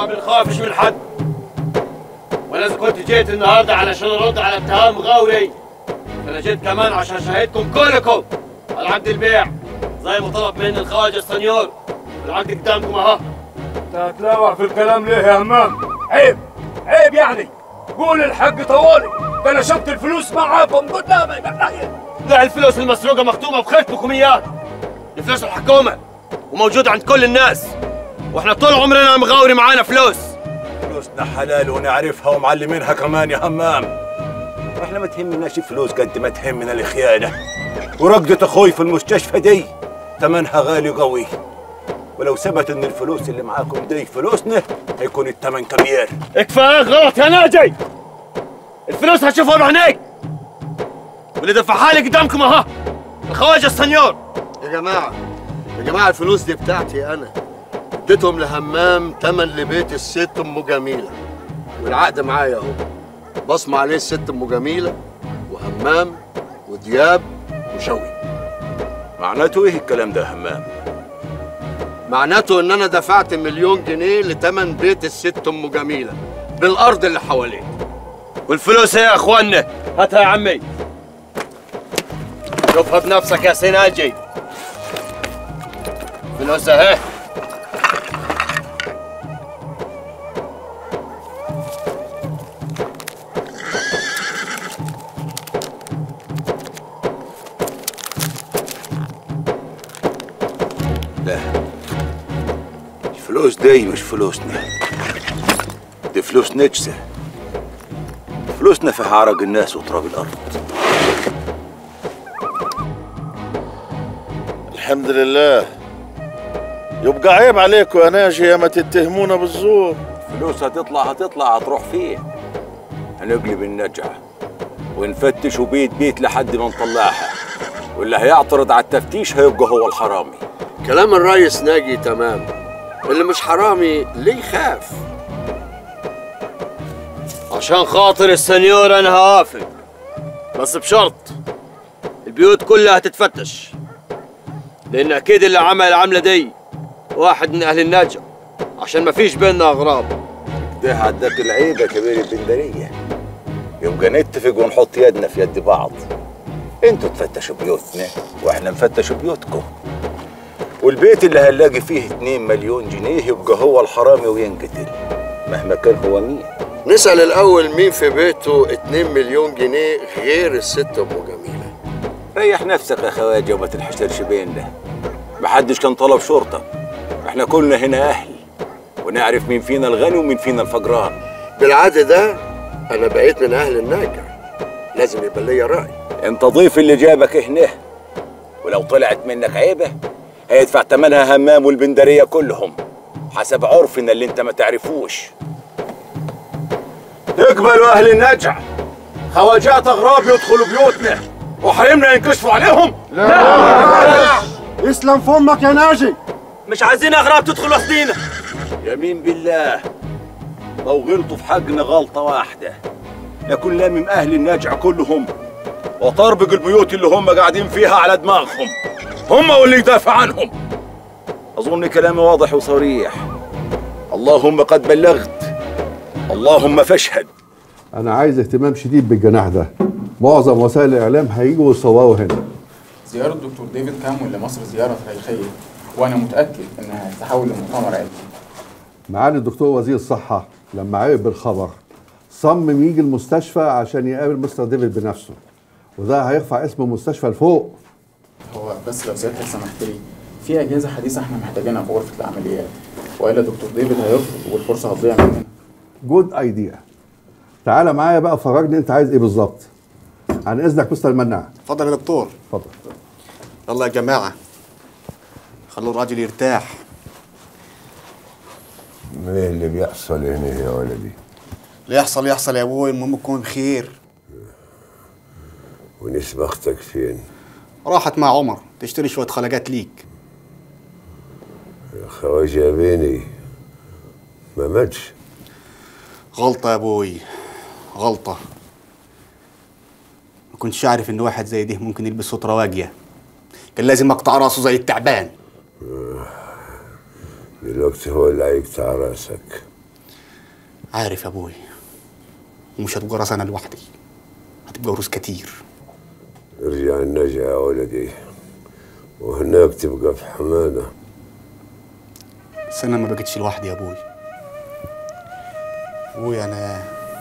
ما بنخافش من حد وانا اذا كنت جيت النهارده علشان ارد على اتهام غاوري فانا جيت كمان عشان شاهدكم كلكم على عقد البيع زي ما طلب مني الخواجه السنيور العقد قدامكم اهو انت هتلاوع في الكلام ليه يا همام عيب عيب يعني قول الحق طوالي ده انا شفت الفلوس معاكم قدامي لا الفلوس المسروقه مكتوبه بختمكم اياه دي فلوس الحكومه وموجوده عند كل الناس واحنا طول عمرنا مغاوري معانا فلوس فلوسنا حلال ونعرفها ومعلمينها كمان يا همام احنا ما تهمناش فلوس قد ما تهمنا الخيانه ورقدة اخوي في المستشفى دي ثمنها غالي قوي ولو ثبت ان الفلوس اللي معاكم دي فلوسنا هيكون الثمن كبير كفايه غلط يا ناجي الفلوس هتشوفها بعينيك واللي دفعها لي قدامكم اهو الخواجه السنيور يا جماعة يا جماعة الفلوس دي بتاعتي أنا اديتهم لهمام تمن لبيت الست أم جميلة والعقد معايا أهو بصمة عليه الست أم جميلة وهمام ودياب وشوي معناته ايه الكلام ده يا همام معناته إن أنا دفعت مليون جنيه لتمن بيت الست أم جميلة بالأرض اللي حواليه والفلوس يا اخوانا هاتها يا عمي شوفها بنفسك يا سيناجي فلوس اهي لا الفلوس دي مش فلوسنا دي فلوس نجسة فلوسنا في عرق الناس وتراب الأرض الحمد لله يبقى عيب عليكم يا ناجي يا ما تتهمونا بالزور فلوس هتطلع هتطلع هتروح فين هنقلب النجعة ونفتش بيت بيت لحد ما نطلعها واللي هيعترض على التفتيش هيبقى هو الحرامي كلام الريس ناجي تمام اللي مش حرامي ليه يخاف عشان خاطر السنيور انا هوافق بس بشرط البيوت كلها هتتفتش لان اكيد اللي عمل العمله دي واحد من اهل النجا عشان ما فيش بيننا اغراب ده عداك العيب يا كبير البندرية يبقى نتفق ونحط يدنا في يد بعض انتوا تفتشوا بيوتنا واحنا نفتش بيوتكم والبيت اللي هنلاقي فيه 2 مليون جنيه يبقى هو الحرامي وينقتل مهما كان هو مين نسأل الأول مين في بيته 2 مليون جنيه غير الست أم جميلة ريح نفسك يا خواجه وما تنحشرش بيننا محدش كان طلب شرطة احنا كلنا هنا أهل ونعرف مين فينا الغني ومين فينا الفقران بالعادة ده أنا بقيت من أهل الناجع لازم يبقى ليا رأي انت ضيف اللي جابك هنا ولو طلعت منك عيبة هيدفع ثمنها همام والبندرية كلهم حسب عرفنا اللي انت ما تعرفوش تقبلوا أهل النجع خواجات أغراب يدخلوا بيوتنا وحرمنا ينكشفوا عليهم اسلم فمك يا ناجي مش عايزين اغراب تدخل وسطينا يمين بالله لو غلطوا في حقنا غلطة واحدة لكن لامم أهل النجع كلهم وطربق البيوت اللي هم قاعدين فيها على دماغهم هم واللي يدافع عنهم أظن كلامي واضح وصريح اللهم قد بلغت اللهم فاشهد انا عايز اهتمام شديد بالجناح ده معظم وسائل الاعلام هيجوا يصوروا هنا زيارة دكتور ديفيد كامون لمصر زيارة تاريخية وأنا متأكد إنها هتتحول لمؤتمر علمي معالي الدكتور وزير الصحه لما عرف بالخبر صمم يجي المستشفى عشان يقابل مستر ديفيد بنفسه وده هيرفع اسم المستشفى لفوق هو بس لو سيادتك سمحت لي في أجهزة حديثة إحنا محتاجينها في غرفة العمليات وإلا دكتور ديفيد هيرفض والفرصة هتضيع مننا جود ايديا تعالى معايا بقى فرجني انت عايز ايه بالظبط عن اذنك مستر المناع اتفضل يا دكتور اتفضل يلا يا جماعة خلوا الراجل يرتاح ايه اللي بيحصل هنا يا ولدي اللي يحصل يحصل يا ابوي المهم تكون بخير ونسبة اختك فين راحت مع عمر تشتري شوية خلقات ليك يا خواجة بيني ما ماتش غلطة يا ابوي غلطة ما كنتش عارف ان واحد زي ده ممكن يلبس سترة واجية كان لازم اقطع راسه زي التعبان دلوقتي هو اللي هيقطع راسك عارف يا ابوي ومش هتبقى راس انا لوحدي هتبقى روس كتير ارجع النجا يا ولدي وهناك تبقى في حماده بس انا ما بقتش لوحدي يا ابوي ابوي انا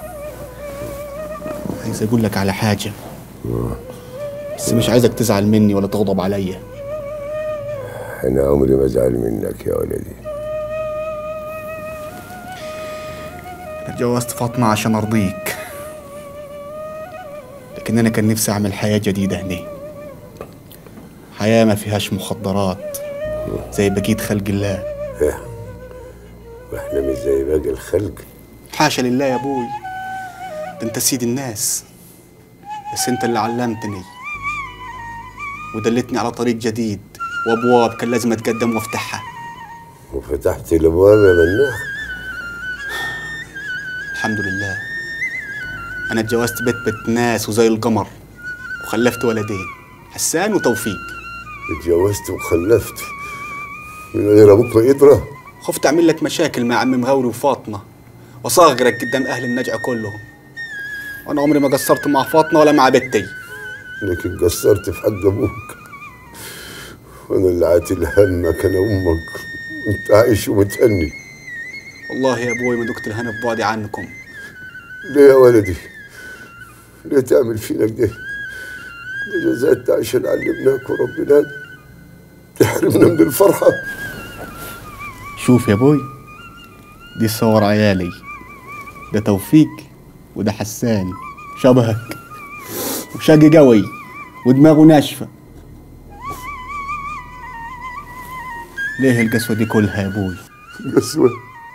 عايز اقول لك على حاجه بس مش عايزك تزعل مني ولا تغضب عليا انا عمري ما ازعل منك يا ولدي انا اتجوزت فاطمه عشان ارضيك لكن انا كان نفسي اعمل حياه جديده هنا حياه ما فيهاش مخدرات زي بقيه خلق الله واحنا مش زي باقي الخلق حاشا لله يا ابوي ده انت سيد الناس بس انت اللي علمتني ودلتني على طريق جديد وابواب كان لازم اتقدم وافتحها وفتحت الابواب يا مناح الحمد لله انا اتجوزت بيت بيت ناس وزي القمر وخلفت ولدين حسان وتوفيق اتجوزت وخلفت من غير ابوك ما يدرى خفت اعمل لك مشاكل مع عم مغاوري وفاطمه واصغرك قدام اهل النجعه كلهم وانا عمري ما قصرت مع فاطمه ولا مع بنتي لكن قصرت في حق ابوك وانا اللي عاتل همك انا وامك وانت عايش ومتهني والله يا ابوي ما دقت الهنا في بعدي عنكم ليه يا ولدي ليه تعمل فينا كده ده جزاء عشان علمناك وربنا تحرمنا من الفرحة شوف يا ابوي دي صور عيالي ده توفيق وده حسان شبهك وشقي قوي ودماغه ناشفة ليه القسوة دي كلها يا ابوي قسوة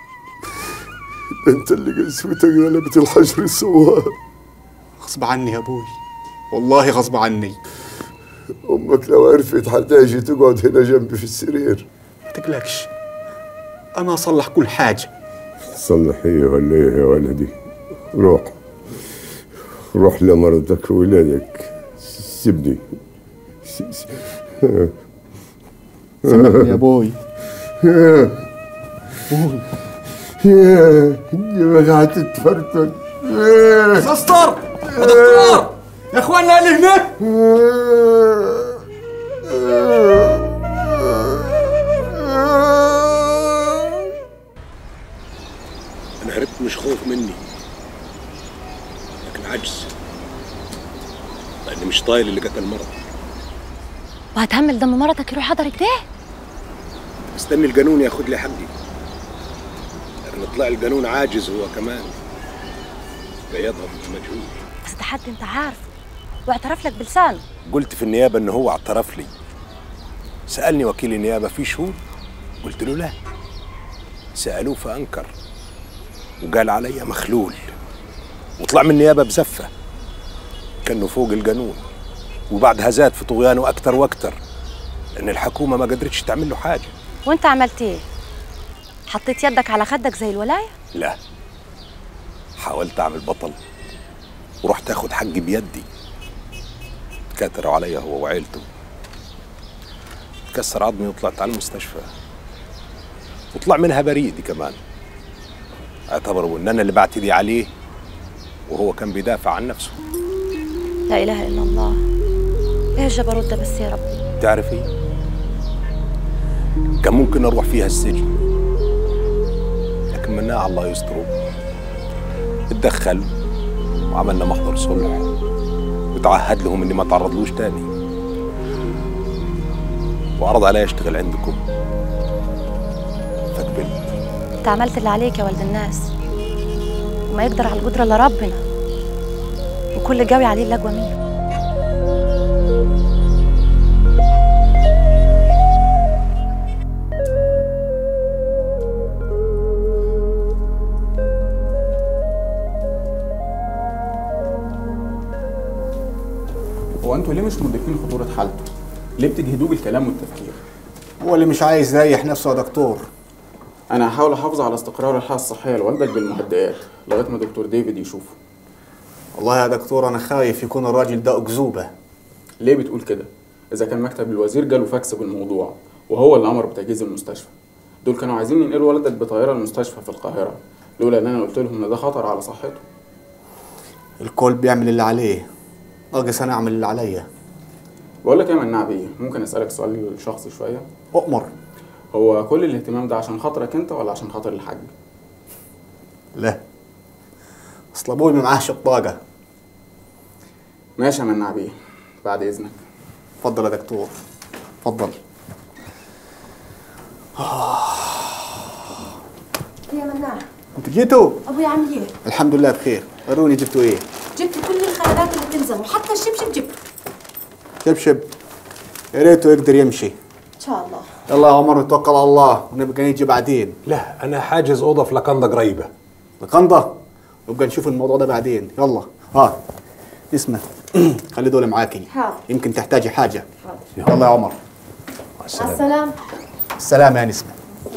ده انت اللي قسوتك غلبت الحجر السوار غصب عني يا ابوي والله غصب عني امك لو عرفت حتاجي تقعد هنا جنبي في السرير ما تقلقش انا اصلح كل حاجة صلح ايه ولا ايه يا ولدي روح روح لمرضك وولادك سيبني س- س- سامحني يا ابوي ابوي يا دماغي هتتفرتك سستر يا دكتور يا اخوانا اللي هناك انا هربت مش خوف مني لكن عجز لاني مش طايل اللي قتل مرض وهتهمل دم مرتك يروح حضرك ده مستني القانون ياخد لي حقي لكن طلع القانون عاجز هو كمان بيضرب مجهول بس ده حد انت عارفه واعترف لك بلسانه قلت في النيابة إن هو اعترف لي سألني وكيل النيابة في شهود قلت له لا سألوه فأنكر وقال عليا مخلول وطلع من النيابة بزفة كأنه فوق القانون وبعدها زاد في طغيانه أكتر وأكتر لأن الحكومة ما قدرتش تعمل له حاجة وانت عملت ايه حطيت يدك على خدك زي الولايه لا حاولت أعمل بطل ورحت أخد حقي بيدي كاتروا عليا هو وعيلته كسر عظمي وطلعت على المستشفى وطلع منها بريدي كمان اعتبروا ان انا اللي بعتدي عليه وهو كان بيدافع عن نفسه لا اله الا الله ايه الجبروت ده بس يا رب تعرفي كان ممكن اروح فيها السجن لكن مناع الله يستره اتدخل وعملنا محضر صلح وتعهد لهم اني ما اتعرضلوش تاني وعرض علي اشتغل عندكم فقبلت انت عملت اللي عليك يا ولد الناس وما يقدر على القدره الا ربنا وكل جاوي عليه اللجوه منه هو انتوا ليه مش مدركين خطوره حالته؟ ليه بتجهدوه بالكلام والتفكير؟ هو اللي مش عايز يريح نفسه يا دكتور انا هحاول احافظ على استقرار الحاله الصحيه لوالدك بالمهدئات لغايه ما دكتور ديفيد يشوفه والله يا دكتور انا خايف يكون الراجل ده اكذوبه ليه بتقول كده اذا كان مكتب الوزير جاله فاكس بالموضوع وهو اللي امر بتجهيز المستشفى دول كانوا عايزين ينقلوا والدك بطياره المستشفى في القاهره لولا ان انا قلت لهم ان ده خطر على صحته الكل بيعمل اللي عليه ناقص انا اعمل اللي عليا بقول لك يا مناع بيه ممكن اسالك سؤال شخصي شويه اؤمر هو كل الاهتمام ده عشان خاطرك انت ولا عشان خاطر الحاج لا اصل ابوي ما معاهش الطاقه ماشي يا مناع بيه بعد اذنك اتفضل يا دكتور اتفضل يا مناع انتوا جيتوا ابوي عامل ايه؟ الحمد لله بخير وروني جبتوا ايه جبت كل الخيارات اللي بتلزم وحتى الشبشب جبته شبشب يا ريته يقدر يمشي ان شاء الله يلا يا عمر نتوكل على الله ونبقى نيجي بعدين لا انا حاجز اوضه في لقنده قريبه لقنده نبقى نشوف الموضوع ده بعدين يلا ها اسمع خلي دول معاكي حاضر يمكن تحتاجي حاجه حاضر يلا يا عمر مع السلامة السلام يا نسمه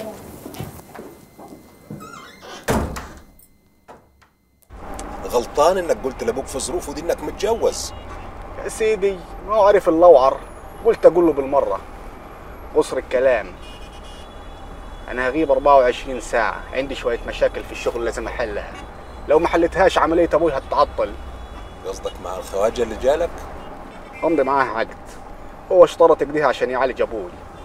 غلطان انك قلت لابوك في ظروفه دي انك متجوز يا سيدي ما هو عارف اللوعر قلت اقول له بالمره قصر الكلام انا هغيب 24 ساعه عندي شويه مشاكل في الشغل لازم احلها لو ما حلتهاش عمليه ابوي هتتعطل قصدك مع الخواجه اللي جالك امضي معاه عقد هو اشترط كده عشان يعالج ابوي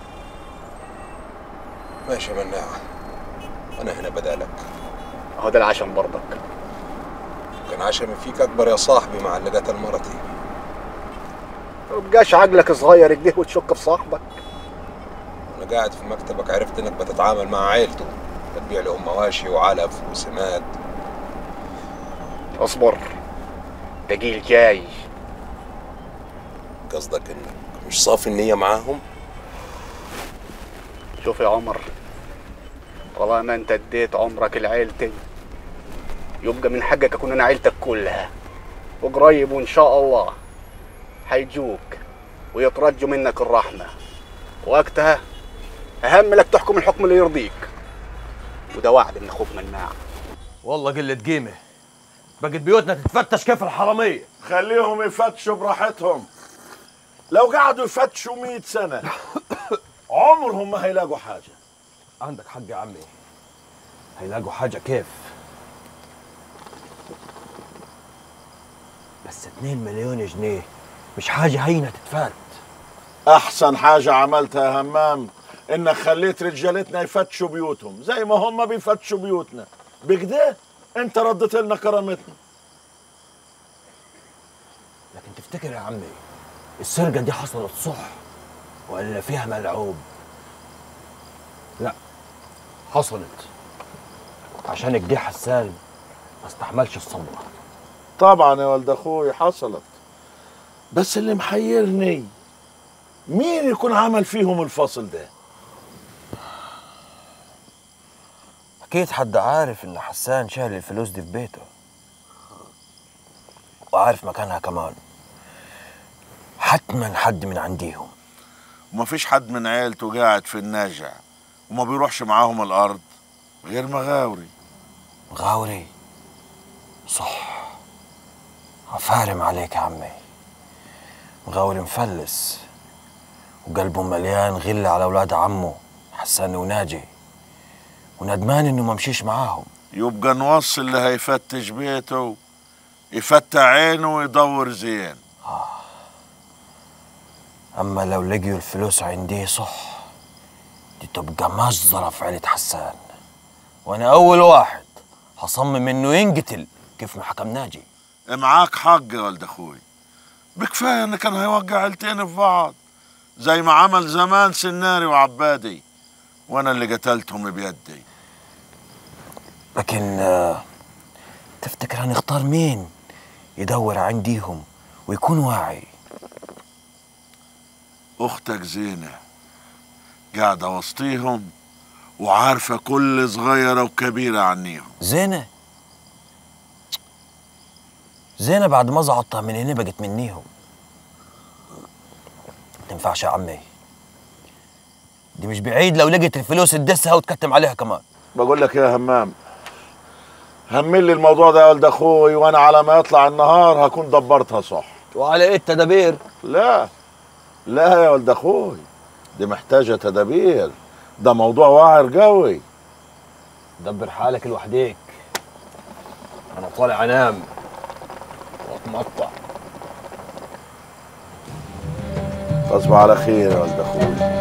ماشي يا مناع انا هنا بدالك اهو ده العشم برضك كان عشمي فيك اكبر يا صاحبي مع اللي قتل مرتي ما بقاش عقلك صغير كده وتشك في صاحبك وانا قاعد في مكتبك عرفت انك بتتعامل مع عيلته بتبيع لهم مواشي وعلف وسماد اصبر ده جيل جاي قصدك انك مش صافي النية معاهم شوف يا عمر طالما انت اديت عمرك لعيلتي يبقى من حقك اكون انا عيلتك كلها وقريب وان شاء الله هيجوك ويترجوا منك الرحمة وقتها اهم لك تحكم الحكم اللي يرضيك وده وعد من اخوك مناع والله قلة قيمة بقت بيوتنا تتفتش كيف الحرامية خليهم يفتشوا براحتهم لو قعدوا يفتشوا مئة سنة عمرهم ما هيلاقوا حاجة عندك حق يا عمي هيلاقوا حاجة كيف بس 2 مليون جنيه مش حاجة هينة تتفات أحسن حاجة عملتها يا همام إنك خليت رجالتنا يفتشوا بيوتهم زي ما هم بيفتشوا بيوتنا بكده أنت ردت لنا كرامتنا لكن تفتكر يا عمي السرقة دي حصلت صح ولا فيها ملعوب لا حصلت عشان كده حسان ما استحملش الصبر طبعا يا ولد أخوي حصلت بس اللي محيرني مين يكون عمل فيهم الفصل ده أكيد حد عارف إن حسان شايل الفلوس دي في بيته وعارف مكانها كمان حتما حد من عنديهم ومفيش حد من عيلته قاعد في الناجع وما بيروحش معاهم الأرض غير مغاوري مغاوري صح عفارم عليك يا عمي مغاوري مفلس وقلبه مليان غل على أولاد عمه حسان وناجي وندمان إنه ما مشيش معاهم يبقى نوصي اللي هيفتش بيته يفتح عينه ويدور زين أما لو لقيوا الفلوس عندي صح دي تبقى مجزرة في عيلة حسان وأنا أول واحد هصمم إنه ينقتل كيف ما حكم ناجي معاك حق يا ولد أخوي بكفاية إن كان هيوقع عيلتين في بعض زي ما عمل زمان سناري وعبادي وأنا اللي قتلتهم بيدي لكن آه، تفتكر هنختار مين يدور عنديهم ويكون واعي أختك زينة قاعدة وسطيهم وعارفة كل صغيرة وكبيرة عنيهم زينة زينة بعد ما زعطتها من هنا بقت منيهم تنفعش يا عمي دي مش بعيد لو لقيت الفلوس تدسها وتكتم عليها كمان بقول لك يا همام همل لي الموضوع ده يا ولد اخوي وانا على ما يطلع النهار هكون دبرتها صح وعلى ايه التدابير لا لا يا ولد اخوي دي محتاجه تدابير ده موضوع واعر قوي دبر حالك لوحديك انا طالع انام واتمطع تصبح على خير يا ولد اخوي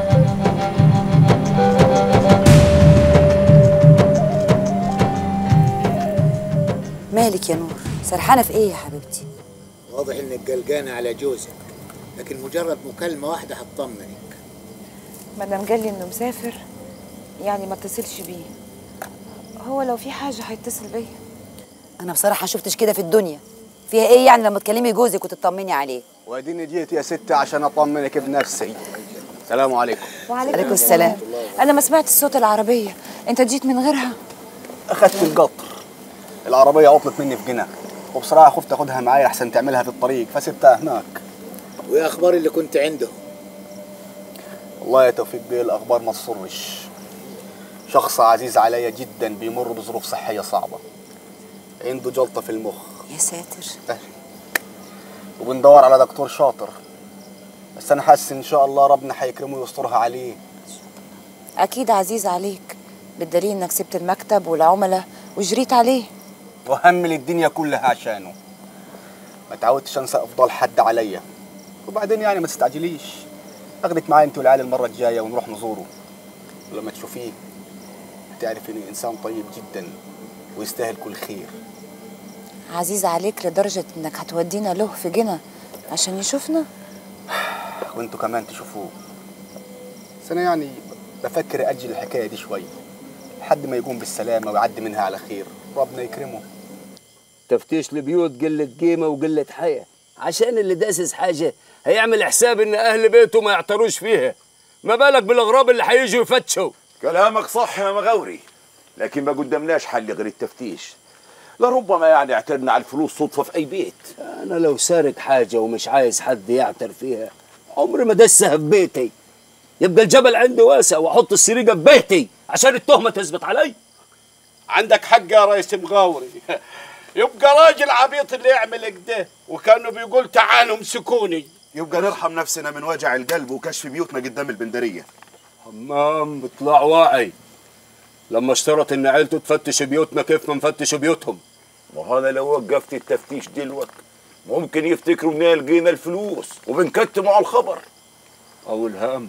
مالك يا نور سرحانه في ايه يا حبيبتي واضح انك قلقانه على جوزك لكن مجرد مكالمه واحده هتطمنك ما دام قال لي انه مسافر يعني ما اتصلش بيه هو لو في حاجه هيتصل بيا انا بصراحه شفتش كده في الدنيا فيها ايه يعني لما تكلمي جوزك وتطمني عليه واديني جيت يا ستي عشان اطمنك بنفسي السلام عليكم وعليكم السلام انا ما سمعت صوت العربيه انت جيت من غيرها اخدت القطر العربيه عطلت مني في جنة وبصراحه خفت اخدها معايا احسن تعملها في الطريق فسبتها هناك وايه اخبار اللي كنت عنده والله يا توفيق بيه الاخبار ما تسرش شخص عزيز عليا جدا بيمر بظروف صحيه صعبه عنده جلطه في المخ يا ساتر وبندور على دكتور شاطر بس انا حاسس ان شاء الله ربنا هيكرمه ويسترها عليه اكيد عزيز عليك بالدليل انك سبت المكتب والعملاء وجريت عليه وهمل الدنيا كلها عشانه ما تعودتش انسى افضل حد عليا وبعدين يعني ما تستعجليش اخدك معايا انت والعيال المره الجايه ونروح نزوره ولما تشوفيه هتعرف انه انسان طيب جدا ويستاهل كل خير عزيز عليك لدرجه انك هتودينا له في جنة عشان يشوفنا وانتوا كمان تشوفوه بس انا يعني بفكر اجل الحكايه دي شويه لحد ما يقوم بالسلامه ويعدي منها على خير ربنا يكرمه تفتيش البيوت قلة قيمة وقلة حياة عشان اللي داسس حاجة هيعمل حساب إن أهل بيته ما يعتروش فيها ما بالك بالأغراب اللي هيجوا يفتشوا كلامك صح يا مغاوري لكن ما قدمناش حل غير التفتيش لربما يعني اعتدنا على الفلوس صدفة في أي بيت أنا لو سارق حاجة ومش عايز حد يعتر فيها عمري ما دسها في بيتي يبقى الجبل عندي واسع وأحط السريقة في بيتي عشان التهمة تثبت علي عندك حق يا ريس مغاوري يبقى راجل عبيط اللي يعمل كده وكانه بيقول تعالوا امسكوني يبقى نرحم نفسنا من وجع القلب وكشف بيوتنا قدام البندريه همام بيطلع واعي لما اشترط ان عيلته تفتش بيوتنا كيف ما نفتش بيوتهم وهذا لو وقفت التفتيش دلوقتي ممكن يفتكروا اننا لقينا الفلوس وبنكتموا على الخبر او الهام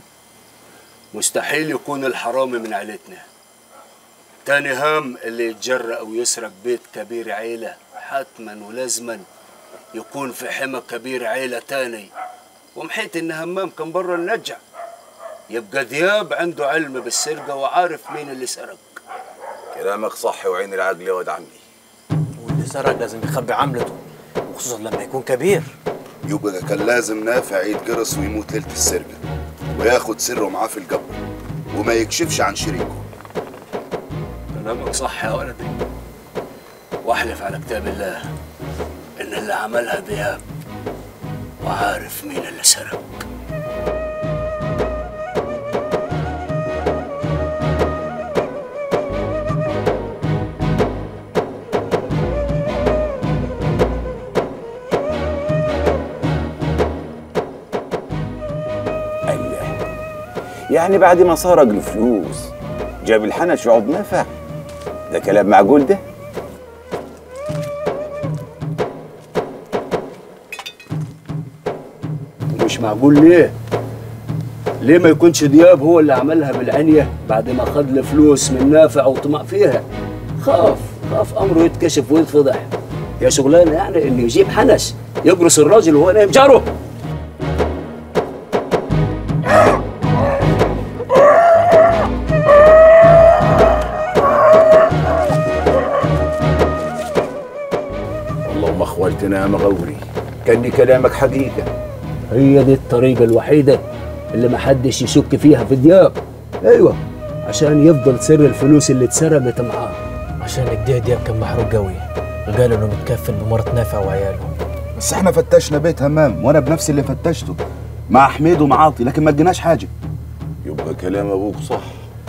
مستحيل يكون الحرامي من عيلتنا تاني هام اللي يتجرأ ويسرق بيت كبير عيلة حتما ولازما يكون في حمى كبير عيلة تاني ومحيت ان همام كان برا النجع يبقى دياب عنده علم بالسرقة وعارف مين اللي سرق كلامك صح وعين العقل يا ولد عمي واللي سرق لازم يخبي عملته وخصوصا لما يكون كبير يبقى كان لازم نافع يتجرس ويموت ليله السرقه وياخد سره معاه في القبر وما يكشفش عن شريكه كلامك صح يا ولدي واحلف على كتاب الله ان اللي عملها دياب وعارف مين اللي سرق الله يعني بعد ما سرق الفلوس جاب الحنش يقعد نافع ده كلام معقول ده مش معقول ليه ليه ما يكونش دياب هو اللي عملها بالعنية بعد ما خد الفلوس من نافع وطمع فيها خاف خاف امره يتكشف ويتفضح يا شغلانه يعني انه يجيب حنش يقرص الراجل وهو نايم جاره اللهم اخوالتنا يا مغوري كان كلامك حقيقه هي دي الطريقة الوحيدة اللي محدش يشك فيها في دياب ايوه عشان يفضل سر الفلوس اللي اتسرقت معاه عشان كده دياب كان محروق قوي وقال انه متكفل بمرة نافع وعياله بس احنا فتشنا بيت همام وانا بنفسي اللي فتشته مع حميد ومعاطي لكن ما لقيناش حاجه يبقى كلام ابوك صح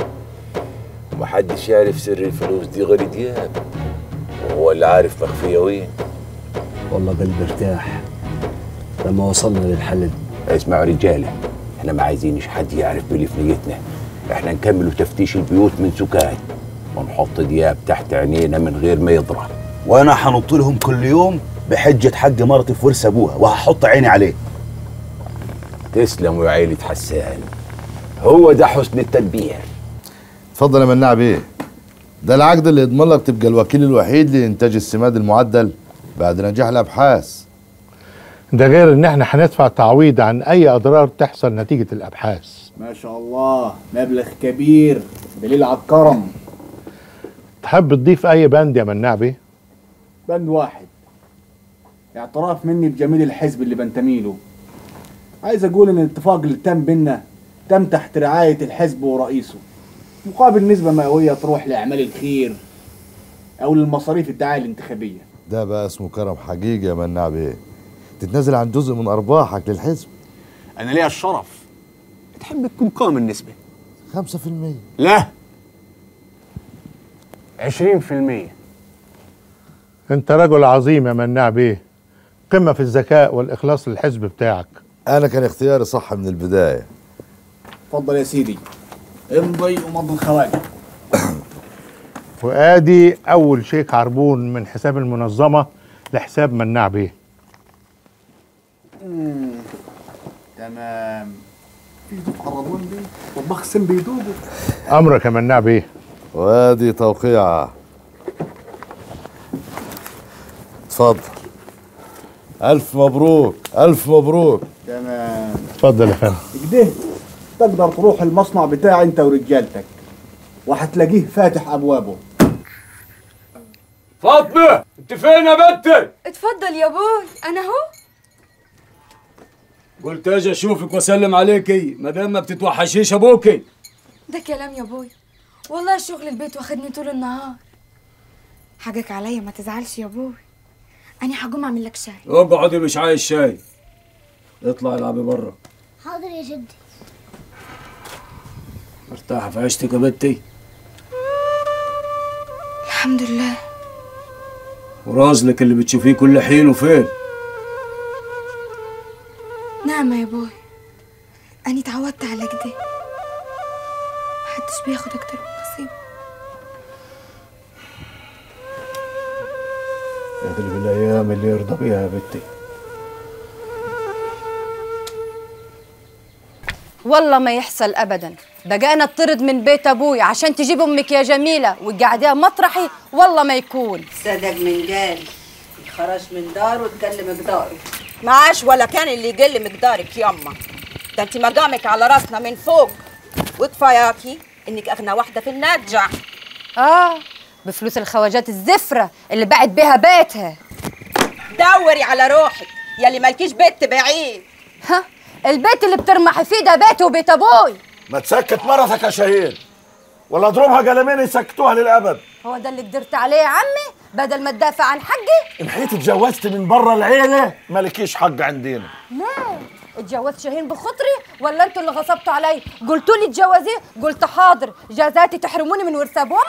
ومحدش يعرف سر الفلوس دي غير دياب وهو اللي عارف مخفيه وين والله قلبي ارتاح لما وصلنا للحل ده اسمعوا رجاله احنا ما عايزينش حد يعرف باللي في نيتنا احنا نكملوا تفتيش البيوت من سكات ونحط دياب تحت عينينا من غير ما يضرب وانا هنط لهم كل يوم بحجه حق مرتي في ورث ابوها وهحط عيني عليه تسلموا يا عيلة حسان هو ده حسن التدبير اتفضل يا مناع بيه ده العقد اللي يضمن لك تبقى الوكيل الوحيد لانتاج السماد المعدل بعد نجاح الابحاث ده غير ان احنا هندفع تعويض عن اي اضرار تحصل نتيجه الابحاث ما شاء الله مبلغ كبير دليل على الكرم تحب تضيف اي بند يا مناع بيه بند واحد اعتراف مني بجميل الحزب اللي بنتمي له عايز اقول ان الاتفاق اللي تم بينا تم تحت رعاية الحزب ورئيسه مقابل نسبة مئوية تروح لأعمال الخير أو للمصاريف الدعاية الانتخابية ده بقى اسمه كرم حقيقي يا مناع بيه تتنازل عن جزء من ارباحك للحزب انا ليا الشرف تحب تكون كام النسبه 5% لا 20% انت رجل عظيم يا مناع بيه قمه في الذكاء والاخلاص للحزب بتاعك انا كان اختياري صح من البدايه اتفضل يا سيدي امضي ومضي الخواجة وادي اول شيك عربون من حساب المنظمه لحساب مناع بيه مم. تمام في ضيوف قربون بيه طباخ سم بيدوبوا امرك يا مناع بيه وادي توقيعه اتفضل الف مبروك الف مبروك تمام اتفضل يا فندم كده تقدر تروح المصنع بتاعي انت ورجالتك وهتلاقيه فاتح ابوابه فاطمة انت فين يا بنتي؟ اتفضل يا بوي انا اهو قلت اجي اشوفك واسلم عليكي ما دام ما بتتوحشيش ابوكي ده كلام يا بوي والله شغل البيت واخدني طول النهار حاجك عليا ما تزعلش يا بوي انا هقوم اعمل لك شاي اقعدي مش عايز شاي اطلع العبي بره حاضر يا جدي مرتاحه في عيشتك يا بنتي الحمد لله ورازلك اللي بتشوفيه كل حين وفين نعمة يا بوي أنا اتعودت على كده محدش بياخد أكتر من نصيبه يا اللي بالايام اللي يرضى بيها يا بنتي والله ما يحصل ابدا بقى انا اطرد من بيت ابوي عشان تجيب امك يا جميله وتقعديها مطرحي والله ما يكون صدق من قال خرج من داره وتقل مقداره معاش ولا كان اللي يقل مقدارك يما ده انت مقامك على راسنا من فوق وكفاياكي انك اغنى واحده في النجع اه بفلوس الخواجات الزفره اللي باعت بيها بيتها دوري على روحك يلي مالكيش بيت بعيد ها البيت اللي بترمحي فيه ده بيتي وبيت ابوي ما تسكت مرتك يا شهير ولا اضربها قلمين يسكتوها للابد هو ده اللي قدرت عليه يا عمي بدل ما تدافع عن حقي ان حيت اتجوزت من بره العيله مالكيش حق عندنا ليه اتجوزت شاهين بخطري ولا انتوا اللي غصبتوا علي قلتوا لي اتجوزيه قلت حاضر جازاتي تحرموني من ورث ابوي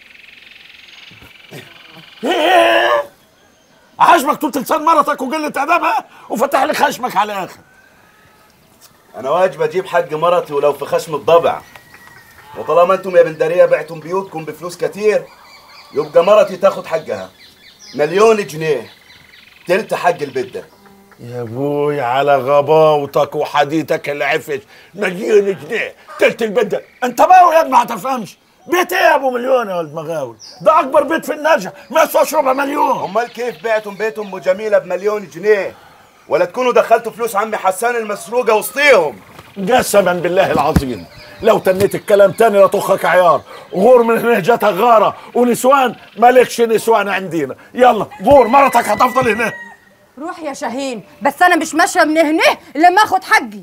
عاجبك طول لسان مرتك وقلة ادبها وفتح لي خشمك على الاخر انا واجب اجيب حق مرتي ولو في خشم الضبع وطالما انتم يا بندريه بعتم بيوتكم بفلوس كتير يبقى مرتي تاخد حقها مليون جنيه تلت حق البيت ده يا ابوي على غباوتك وحديثك العفش مليون جنيه تلت البيت ده انت باوي يا ابني ما تفهمش بيت ايه يا ابو مليون يا ولد مغاول ده اكبر بيت في النجع ما يسواش ربع مليون امال كيف بعتم بيت ام جميله بمليون جنيه ولا تكونوا دخلتوا فلوس عمي حسان المسروقه وسطيهم قسما بالله العظيم لو تنيت الكلام تاني لطخك عيار غور من هنا جاتك غاره ونسوان مالكش نسوان عندنا يلا غور مرتك هتفضل هنا روح يا شاهين بس انا مش ماشيه من هنا الا ما اخد حقي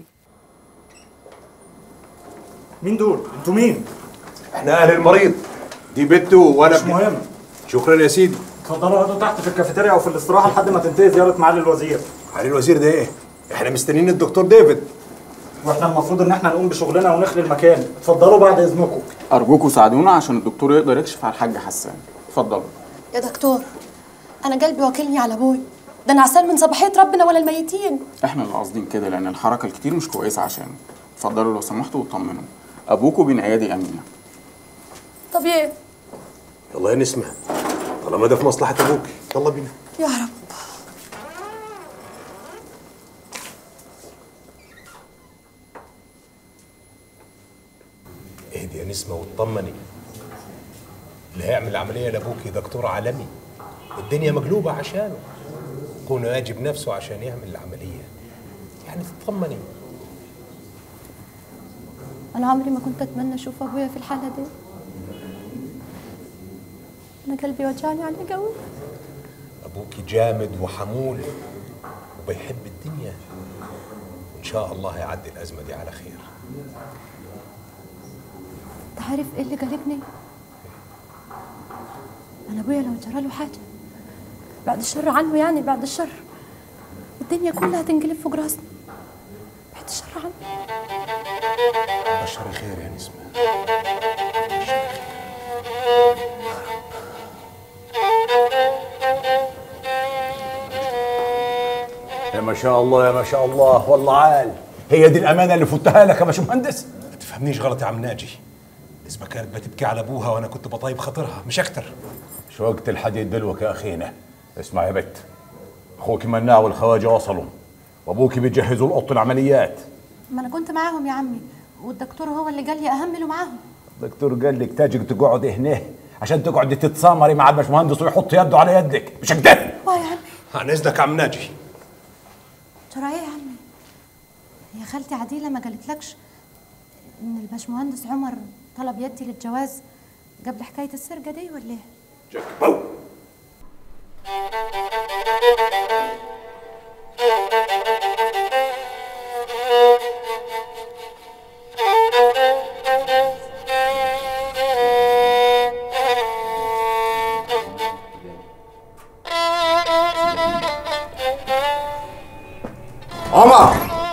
مين دول؟ انتوا مين؟ احنا اهل المريض دي بنته وانا مش مهم شكرا يا سيدي اتفضلوا اقعدوا تحت في الكافيتيريا او في الاستراحه لحد ما تنتهي زياره معالي الوزير علي الوزير ده ايه؟ احنا مستنيين الدكتور ديفيد واحنا المفروض ان احنا نقوم بشغلنا ونخلي المكان اتفضلوا بعد اذنكم ارجوكوا ساعدونا عشان الدكتور يقدر يكشف على الحاج حسان اتفضلوا يا دكتور انا قلبي واكلني على ابوي ده انا عسال من صباحيه ربنا ولا الميتين احنا اللي قاصدين كده لان الحركه الكتير مش كويسه عشانه اتفضلوا لو سمحتوا واطمنوا ابوكوا بين ايادي امينه طب ايه يلا يا نسمة طالما ده في مصلحه ابوك يلا بينا يا رب اهدي يا نسمه واطمني اللي هيعمل العمليه لابوكي دكتور عالمي الدنيا مقلوبه عشانه كونه يجب نفسه عشان يعمل العمليه يعني تطمني انا عمري ما كنت اتمنى اشوف ابويا في الحاله دي انا قلبي وجعني عليه قوي ابوكي جامد وحمول وبيحب الدنيا ان شاء الله هيعدي الازمه دي على خير انت عارف ايه اللي قلقني انا ابويا لو جرى له حاجه بعد الشر عنه يعني بعد الشر الدنيا كلها تنقلب فوق راسنا بعد الشر عنه بشر خير يا نسمه يا ما شاء الله يا ما شاء الله والله عال هي دي الامانه اللي فتها لك يا باشمهندس ما تفهمنيش غلط يا عم ناجي نسمه كانت بتبكي على ابوها وانا كنت بطيب خاطرها مش اكتر مش وقت الحديد دلوك يا اخينا اسمع يا بت اخوك مناع والخواجه وصلوا وابوك بيجهزوا القط العمليات ما انا كنت معاهم يا عمي والدكتور هو اللي قال لي اهمله معاهم الدكتور قال لك تاجك تقعد هنا عشان تقعدي تتسامري مع الباشمهندس ويحط يده على يدك مش كده واه يا عمي عن اذنك يا عم ناجي ترى ايه يا عمي هي خالتي عديله ما قالتلكش ان الباشمهندس عمر طلب يدي للجواز قبل حكايه السرقه دي ولا ايه عمر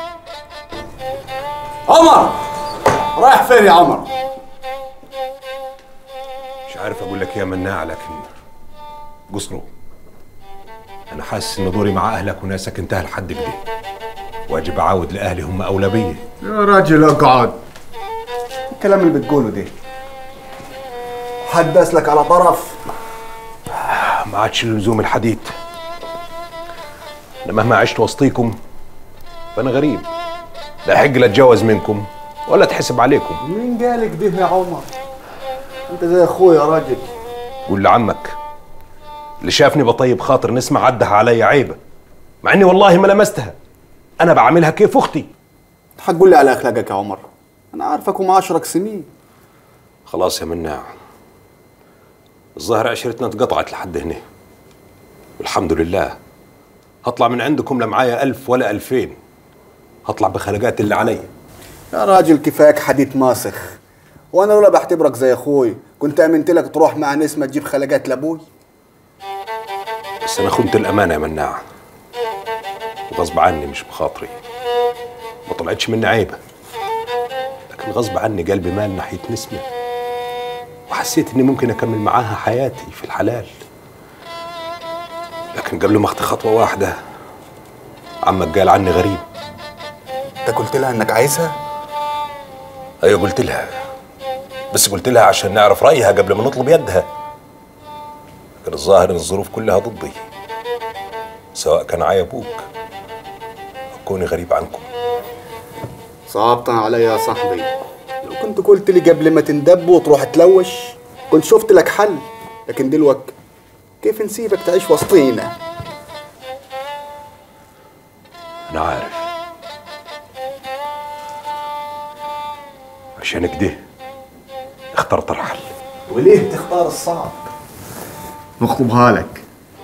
عمر رايح فين يا عمر مش عارف اقول لك إيه يا مناع لكن قصره انا حاسس ان دوري مع اهلك وناسك انتهى لحد كده واجب اعاود لاهلي هم اولى بيا يا راجل اقعد الكلام اللي بتقوله ده حد لك على طرف ما عادش لزوم الحديث انا مهما عشت وسطيكم فانا غريب لا حق لا اتجوز منكم ولا اتحسب عليكم مين قالك ده يا عمر انت زي اخويا يا راجل قول لعمك اللي شافني بطيب خاطر نسمع عدها علي عيبه مع اني والله ما لمستها انا بعملها كيف اختي حتقول لي على اخلاقك يا عمر انا عارفك ومعاشرك سنين خلاص يا مناع الظاهر عشرتنا اتقطعت لحد هنا والحمد لله هطلع من عندكم لا معايا ألف ولا ألفين هطلع بخلقات اللي علي يا راجل كفاك حديث ماسخ وانا لولا بعتبرك زي اخوي كنت امنت لك تروح مع نسمه تجيب خلقات لابوي بس أنا خنت الأمانة يا مناع وغصب عني مش بخاطري ما طلعتش مني عيبة لكن غصب عني قلبي مال ناحية نسمة وحسيت إني ممكن أكمل معاها حياتي في الحلال لكن قبل ما أخطي خطوة واحدة عمك قال عني غريب انت قلت لها انك عايزها أيوة قلت لها بس قلت لها عشان نعرف رأيها قبل ما نطلب يدها لكن الظاهر إن الظروف كلها ضدي سواء كان عاي أبوك أو كوني غريب عنكم صعبت عليا يا صاحبي لو كنت قلت لي قبل ما تندب وتروح تلوش كنت شفت لك حل لكن دلوقتي كيف نسيبك تعيش وسطينا أنا عارف عشان كده اخترت الحل وليه تختار الصعب نخطبها لك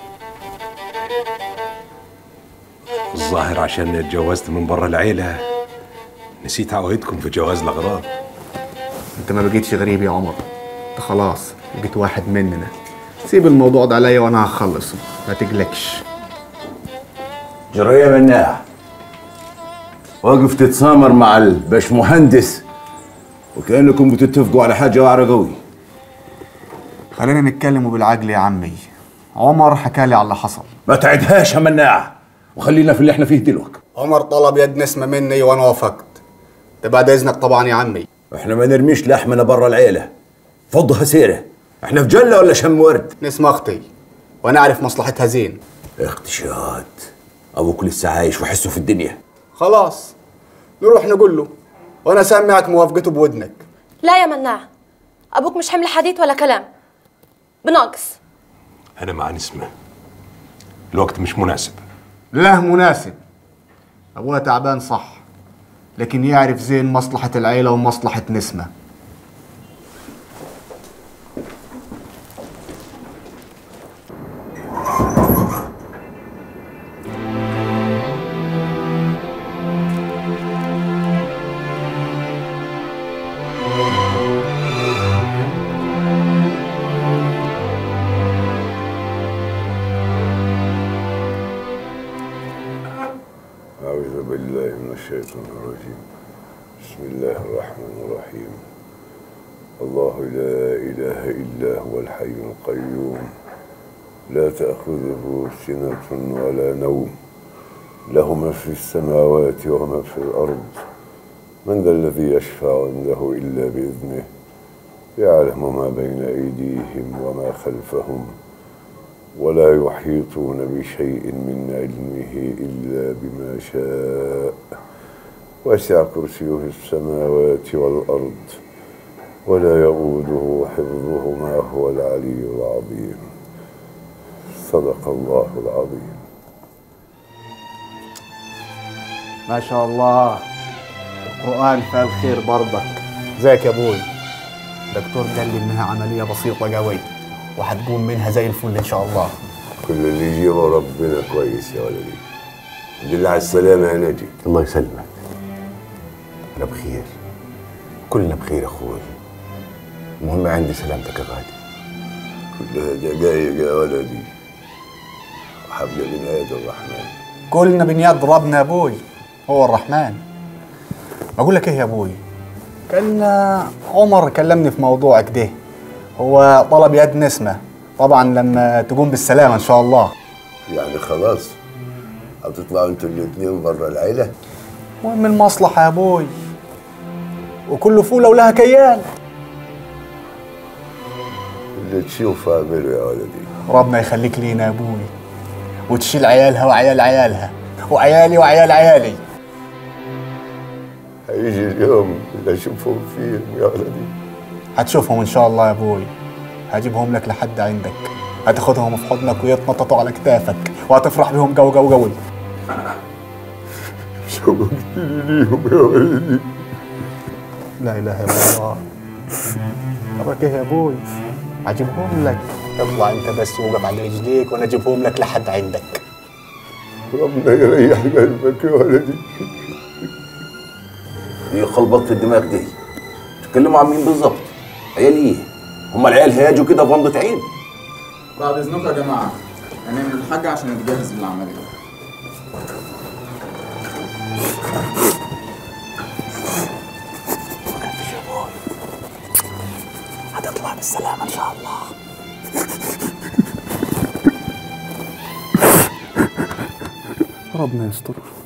الظاهر عشان اتجوزت من برا العيلة نسيت عوايدكم في جواز الأغراض انت ما بقيتش غريب يا عمر انت خلاص بقيت واحد مننا سيب الموضوع ده عليا وانا هخلصه ما تقلقش جرية مناع واقف تتسامر مع الباشمهندس وكأنكم بتتفقوا على حاجة واعرة قوي خلينا نتكلم بالعقل يا عمي عمر حكى لي على اللي حصل ما تعدهاش يا مناع وخلينا في اللي احنا فيه دلوقتي عمر طلب يد نسمة مني وانا وافقت ده بعد اذنك طبعا يا عمي احنا ما نرميش لحمنا برا العيلة فضها سيرة احنا في جلة ولا شم ورد نسمة اختي وانا اعرف مصلحتها زين اختشاد ابوك لسه عايش وحسه في الدنيا خلاص نروح نقول له وانا سامعك موافقته بودنك لا يا مناع ابوك مش حمل حديث ولا كلام بناقص انا مع نسمه الوقت مش مناسب لا مناسب ابوها تعبان صح لكن يعرف زين مصلحة العيلة ومصلحة نسمة أعوذ بالله من الشيطان الرجيم بسم الله الرحمن الرحيم الله لا إله إلا هو الحي القيوم لا تأخذه سنة ولا نوم له ما في السماوات وما في الأرض من ذا الذي يشفع عنده إلا بإذنه يعلم ما بين أيديهم وما خلفهم ولا يحيطون بشيء من علمه إلا بما شاء وسع كرسيه السماوات والأرض ولا يؤوده حفظهما هو العلي العظيم صدق الله العظيم ما شاء الله القرآن فيه الخير برضك زيك يا ابوي دكتور قال لي انها عملية بسيطة قوي وهتقوم منها زي الفل ان شاء الله كل اللي يجيبه ربنا كويس يا ولدي الحمد لله على السلامة يا نجي الله يسلمك انا بخير كلنا بخير يا اخوي المهم عندي سلامتك يا غالي كلها دقايق يا ولدي وحبل من آيات الرحمن كلنا بنياد ربنا يا ابوي هو الرحمن بقول لك ايه يا ابوي كان عمر كلمني في موضوع كده هو طلب يد نسمة طبعا لما تقوم بالسلامة ان شاء الله يعني خلاص هتطلعوا انتوا الاثنين بره العيلة المهم المصلحة يا ابوي وكل فولة ولها كيال اللي تشوفه اعمله يا ولدي ربنا يخليك لينا يا ابوي وتشيل عيالها وعيال عيالها وعيالي وعيال عيالي هيجي اليوم اللي اشوفهم فيه يا ولدي هتشوفهم ان شاء الله يا ابوي هجيبهم لك لحد عندك هتاخدهم في حضنك ويتنططوا على كتافك وهتفرح بهم جو جو جوي شوقتني ليهم يا ولدي لا اله الا الله أبقى ايه يا ابوي هجيبهم لك اطلع انت بس وقف على رجليك وانا اجيبهم لك لحد عندك ربنا يريح قلبك يا ولدي ايه خلبطة الدماغ دي تتكلموا عن مين بالظبط عيال ايه هم العيال هياجوا كده بغمضة عين بعد اذنكم يا جماعه هنعمل الحاجه عشان نتجهز للعمليه هتطلع بالسلامة ان شاء الله ربنا يستر